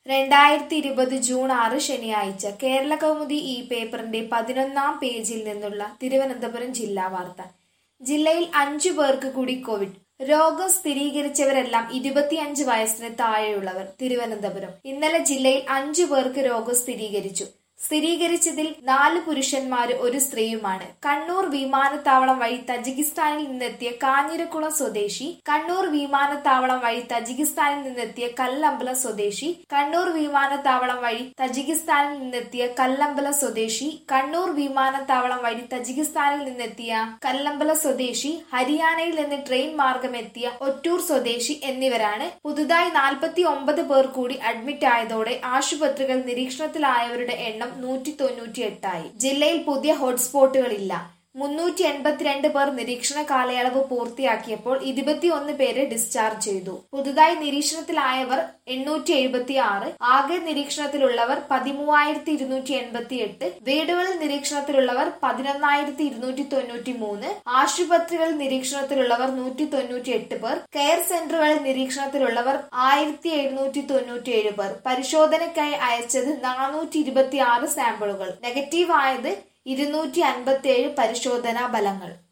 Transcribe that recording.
രണ്ടായിരത്തി ഇരുപത് ജൂൺ ആറ് ശനിയാഴ്ച കേരള കൗമുദി ഈ പേപ്പറിന്റെ പതിനൊന്നാം പേജിൽ നിന്നുള്ള തിരുവനന്തപുരം ജില്ലാ വാർത്ത ജില്ലയിൽ അഞ്ചു പേർക്ക് കൂടി കോവിഡ് രോഗം സ്ഥിരീകരിച്ചവരെല്ലാം ഇരുപത്തിയഞ്ച് വയസ്സിന് താഴെയുള്ളവർ തിരുവനന്തപുരം ഇന്നലെ ജില്ലയിൽ അഞ്ചു പേർക്ക് രോഗം സ്ഥിരീകരിച്ചു സ്ഥിരീകരിച്ചതിൽ നാല് പുരുഷന്മാര് ഒരു സ്ത്രീയുമാണ് കണ്ണൂർ വിമാനത്താവളം വഴി തജിക്കിസ്ഥാനിൽ നിന്നെത്തിയ കാഞ്ഞിരക്കുളം സ്വദേശി കണ്ണൂർ വിമാനത്താവളം വഴി തജിക്കിസ്ഥാനിൽ നിന്നെത്തിയ കല്ലമ്പലം സ്വദേശി കണ്ണൂർ വിമാനത്താവളം വഴി തജിക്കിസ്ഥാനിൽ നിന്നെത്തിയ കല്ലമ്പലം സ്വദേശി കണ്ണൂർ വിമാനത്താവളം വഴി തജിക്കിസ്ഥാനിൽ നിന്നെത്തിയ കല്ലമ്പല സ്വദേശി ഹരിയാനയിൽ നിന്ന് ട്രെയിൻ മാർഗം എത്തിയ ഒറ്റൂർ സ്വദേശി എന്നിവരാണ് പുതുതായി നാൽപ്പത്തി ഒമ്പത് പേർ കൂടി അഡ്മിറ്റ് ആയതോടെ ആശുപത്രികൾ നിരീക്ഷണത്തിലായവരുടെ എണ്ണം നൂറ്റി തൊണ്ണൂറ്റി എട്ടായി ജില്ലയിൽ പുതിയ ഹോട്ട്സ്പോട്ടുകളില്ല മുന്നൂറ്റി എൺപത്തിരണ്ട് പേർ നിരീക്ഷണ കാലയളവ് പൂർത്തിയാക്കിയപ്പോൾ ഇരുപത്തിയൊന്ന് പേരെ ഡിസ്ചാർജ് ചെയ്തു പുതുതായി നിരീക്ഷണത്തിലായവർ എണ്ണൂറ്റി എഴുപത്തി ആറ് ആകെ നിരീക്ഷണത്തിലുള്ളവർ പതിമൂവായിരത്തി ഇരുന്നൂറ്റി എൺപത്തി എട്ട് വീടുകളിൽ നിരീക്ഷണത്തിലുള്ളവർ പതിനൊന്നായിരത്തി ഇരുന്നൂറ്റി തൊണ്ണൂറ്റി മൂന്ന് ആശുപത്രികളിൽ നിരീക്ഷണത്തിലുള്ളവർ നൂറ്റി തൊണ്ണൂറ്റി എട്ട് പേർ കെയർ സെന്ററുകളിൽ നിരീക്ഷണത്തിലുള്ളവർ ആയിരത്തി എഴുന്നൂറ്റി തൊണ്ണൂറ്റി ഏഴ് പേർ പരിശോധനയ്ക്കായി അയച്ചത് നാനൂറ്റി ഇരുപത്തി ആറ് സാമ്പിളുകൾ നെഗറ്റീവ് ആയത് ഇരുന്നൂറ്റി അൻപത്തി ഏഴ് പരിശോധനാ ഫലങ്ങൾ